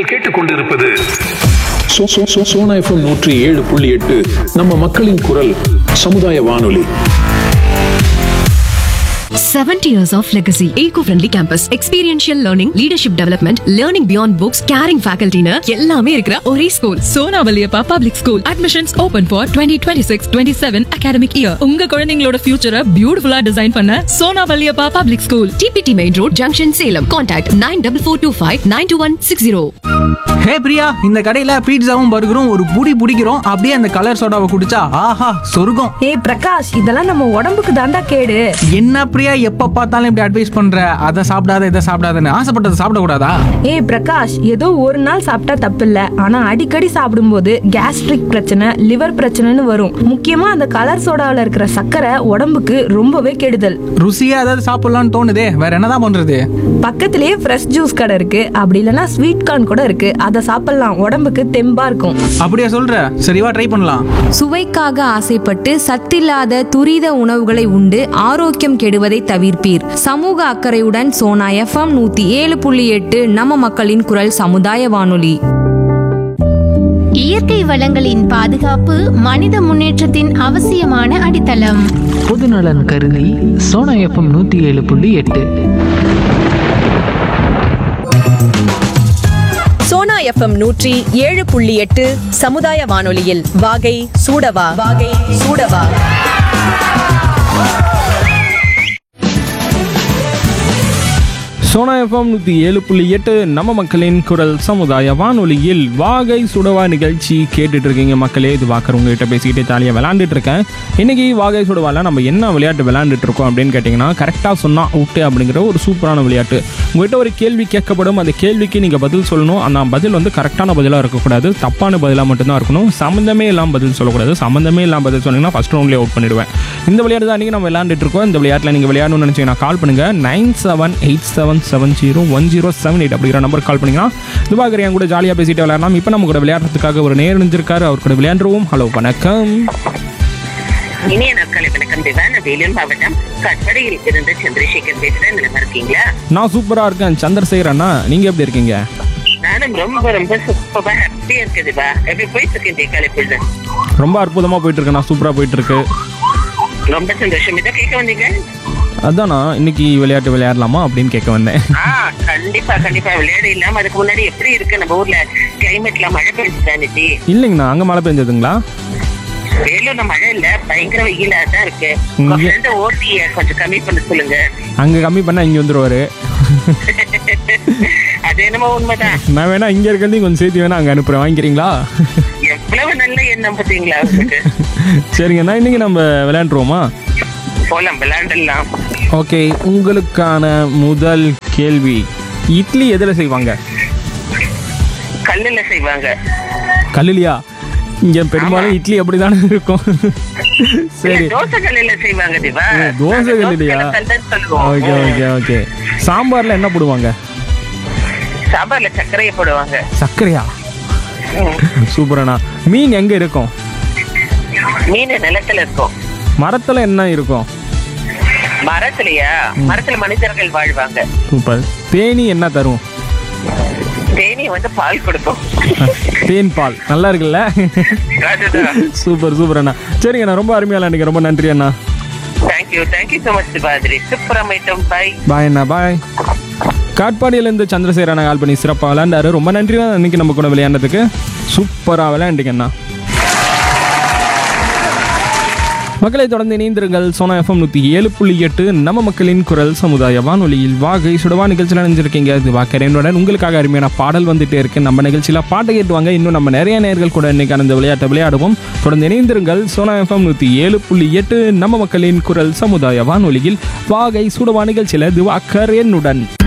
நீங்கள் கேட்டுக்கொண்டிருப்பது சோ- சோ- சோ- சோனா எஃப்எம் நூற்றி ஏழு புள்ளி எட்டு நம்ம மக்களின் குரல் சமுதாய வானொலி 70 years of legacy. Eco-friendly campus. Experiential learning, leadership development, learning beyond books, caring faculty னு எல்லாமே இருக்கிற ஒரே school Sona Valliappa public school admissions open for twenty twenty six twenty seven academic year உங்க குழந்தைங்களோட ஃபியூச்சரை பியூட்டிஃபுல்லா டிசைன் பண்ண சோனா வலியப்பா பப்ளிக் ஸ்கூல் டிபிடி main road junction Salem contact nine double four two five nine two one six zero hey Priya இந்த கடையில பீட்சாவும் பர்கரும் ஒரு புடி பிடிக்கிறோம் அப்படியே அந்த கலர் சோடாவை குடிச்சா ஆஹா சொர்க்கம் ஏய் பிரகாஷ் இதெல்லாம் நம்ம உடம்புக்கு தாண்டா கேடு என்ன பிரியா எப்ப பார்த்தாலும் இப்படி அட்வைஸ் பண்ற அதை சாப்பிடாத இதை சாப்பிடாதன்னு ஆசைப்பட்டதை சாப்பிடக்கூடாதா ஏய் பிரகாஷ் ஏதோ ஒரு நாள் சாப்பிட்டா தப்பில்ல ஆனா அடிக்கடி சாப்பிடும்போது கேஸ்ட்ரிக் பிரச்சனை லிவர் பிரச்சனைன்னு வரும் முக்கியமா அந்த கலர் சோடாவில் இருக்கிற சர்க்கரை உடம்புக்கு ரொம்பவே கெடுதல் ருசியா ஏதாவது சாப்பிடலாம்னு தோணுதே வேற என்னதான் பண்றது பக்கத்திலேயே ஃப்ரெஷ் ஜூஸ் கடை இருக்கு அப்படி இல்லைன்னா ஸ்வீட் கார்ன் கூட இருக்கு அதை சாப்பிடலாம் உடம்புக்கு தெம்பா இருக்கும் அப்படியா சொல்ற சரிவா ட்ரை பண்ணலாம் சுவைக்காக ஆசைப்பட்டு சத்தில்லாத துரித உணவுகளை உண்டு ஆரோக்கியம் கெடுவதை தவிர்ப்பீர் சமூக அக்கறையுடன் சோனா எஃப்எம் நூத்தி ஏழு புள்ளி எட்டு நம்ம மக்களின் குரல் சமுதாய வானொலி இயற்கை வளங்களின் பாதுகாப்பு மனித முன்னேற்றத்தின் அவசியமான அடித்தளம் பொதுநலன் கருதி சோனா எஃப்எம் நூற்றி ஏழு புள்ளி எட்டு சோனா எஃப்எம் நூற்றி ஏழு புள்ளி எட்டு சமுதாய வானொலியில் வாகை சூடவா வாகை சூடவா சோனா எஃப்எம் நூற்றி ஏழு புள்ளி எட்டு நம்ம மக்களின் குரல் சமுதாய வானொலியில் வாகை சுடவா நிகழ்ச்சி கேட்டுட்டு இருக்கீங்க மக்களே இது வாக்கர் உங்ககிட்ட பேசிக்கிட்டே ஜாலியாக விளாண்டுட்டு இருக்கேன் இன்னைக்கு வாகை சுடவால நம்ம என்ன விளையாட்டு விளையாண்டுட்டு இருக்கோம் அப்படின்னு கேட்டிங்கன்னா கரெக்டாக சொன்னா அவுட்டு அப்படிங்கிற ஒரு சூப்பரான விளையாட்டு உங்ககிட்ட ஒரு கேள்வி கேட்கப்படும் அந்த கேள்விக்கு நீங்கள் பதில் சொல்லணும் அந்த பதில் வந்து கரெக்டான பதிலாக இருக்கக்கூடாது தப்பான பதிலாக மட்டும்தான் இருக்கணும் சம்மந்தமே இல்லாமல் பதில் சொல்லக்கூடாது சம்மந்தமே இல்லாமல் பதில் சொன்னீங்கன்னா ஃபஸ்ட் ரவுண்ட்லேயே அவுட் பண்ணிடுவேன் இந்த விளையாட்டு தான் இன்றைக்கி நம்ம விளையாண்டுட்டு இருக்கோம் இந்த விளையாட்டில் நீங்கள் விளையாடணும்னு நினச்சிங்கன்னா கால் பண்ணுங்கள் nine seven eight seven seven zero one zero seven eight அப்படிங்கிற நம்பர் கால் பண்ணிங்கன்னா திவாகர் என் கூட ஜாலியாக பேசிட்டு விளையாடலாம் இப்போ நம்ம கூட விளையாடுறதுக்காக ஒரு நேர் நினைஞ்சிருக்காரு அவர் கூட விளையாண்டுருவோம் ஹலோ வணக்கம் இனிய நாட்களை வணக்கம் திவா நான் வேலூர் மாவட்டம் கட்படையில் இருந்து சந்திரசேகர் பேசுறேன் நல்லா இருக்கீங்களா நான் சூப்பராக இருக்கேன் சந்திரசேகர் அண்ணா நீங்கள் எப்படி இருக்கீங்க நானும் ரொம்ப ரொம்ப சூப்பரா ஹாப்பியா இருக்கு திவா எப்படி போயிட்டு இருக்கேன் இந்த காலை பொழுது ரொம்ப அற்புதமாக போயிட்டு இருக்கு நான் சூப்பராக போயிட்டு இருக்கு ரொம்ப சந்தோஷம் இதை கேட்க வந்தீங்க அதானா இன்னைக்கு விளையாட்டு விளையாடலாமா அப்படின்னு கேட்க வந்தேன் ஆ கண்டிப்பா கண்டிப்பா விளையாட இல்லாம அதுக்கு முன்னாடி எப்படி இருக்கு நம்ம ஊர்ல கிளைமேட்ல மழை பெஞ்சுதா நிதி இல்லைங்கண்ணா அங்கே மழை பெஞ்சதுங்களா வேலூர்ல மழை இல்ல பயங்கர வெயிலா தான் இருக்கு இங்க- உங்க ஃப்ரெண்ட் ஓட்டிய கொஞ்சம் கம்மி பண்ண சொல்லுங்க அங்கே கம்மி பண்ணால் இங்கே வந்துருவாரு அது என்னமோ உண்மைதான் நான் வேணா இங்கே இருக்கிறதையும் கொஞ்சம் சேர்த்து வேணா அங்கே அனுப்புகிறேன் வாங்கிக்கிறீங்களா எவ்வளவு நல்ல எண்ணம் பாத்தீங்களா அவருக்கு சரிங்கண்ணா இன்னைக்கு நம்ம விளையாண்டுருவோமா போலாம் விளையாண்டலாம் ஓகே உங்களுக்கான முதல் கேள்வி இட்லி எதில் செய்வாங்க கல்லுல செய்வாங்க கல்லுலியா இங்கே பெரும்பாலும் இட்லி அப்படிதானே இருக்கும் இல்ல, சரி தோசை கல்லுல செய்வாங்க திவா ஓ, தோசை கல்லுலையா நாங்க கல்லுன்னு சொல்லுவோம் ஓகே ஓகே ஓகே சாம்பார்ல என்ன போடுவாங்க சாம்பார்ல சர்க்கரையை போடுவாங்க சர்க்கரையா சூப்பரண்ணா மீன் எங்க இருக்கும் மீன் நிலத்துல இருக்கும் மரத்துல என்ன இருக்கும் மரத்துலயா மரத்துல மனிதர்கள் வாழ்வாங்க சூப்பர் தேனி என்ன தரும் தேனி வந்து பால் கொடுக்கும் தேன் பால் நல்லா இருக்குல்ல அதுதான் சூப்பர் சூப்பர் அண்ணா சரிங்க அண்ணா ரொம்ப அருமையா விளையாண்டுங்க ரொம்ப நன்றி அண்ணா தேங்க்யூ தேங்க்யூ ஸோ மச் திவாதிரி சுப்பரமைட்டம் பை பாய் அண்ணா பாய் காட்பாடியிலேருந்து சந்திரசேகர் அண்ணா கால் பண்ணி சிறப்பாக விளையாண்டாரு ரொம்ப நன்றி இன்னைக்கு நம்ம கூட விளையாண்டதுக்கு சூப்பராக விளையாண்டுங்க அண்ணா மக்களை தொடர்ந்து இணைந்திருங்கள் சோனா எஃப்எம் நூற்றி ஏழு புள்ளி எட்டு நம்ம மக்களின் குரல் சமுதாய வானொலியில் வாகை சுடவா நிகழ்ச்சியில் நினைஞ்சிருக்கீங்க இது வாக்கரேனுடன் உங்களுக்காக அருமையான பாடல் வந்துட்டே இருக்கு நம்ம நிகழ்ச்சியில் பாட்டை கேட்டுவாங்க இன்னும் நம்ம நிறைய நேர்கள் கூட இன்னைக்கு அந்த விளையாட்டை விளையாடுவோம் தொடர்ந்து இணைந்திருங்கள் சோனா எஃப்எம் நூற்றி ஏழு புள்ளி எட்டு நம்ம மக்களின் குரல் சமுதாய வானொலியில் வாகை சுடவா நிகழ்ச்சியில் இது வாக்கரேனுடன்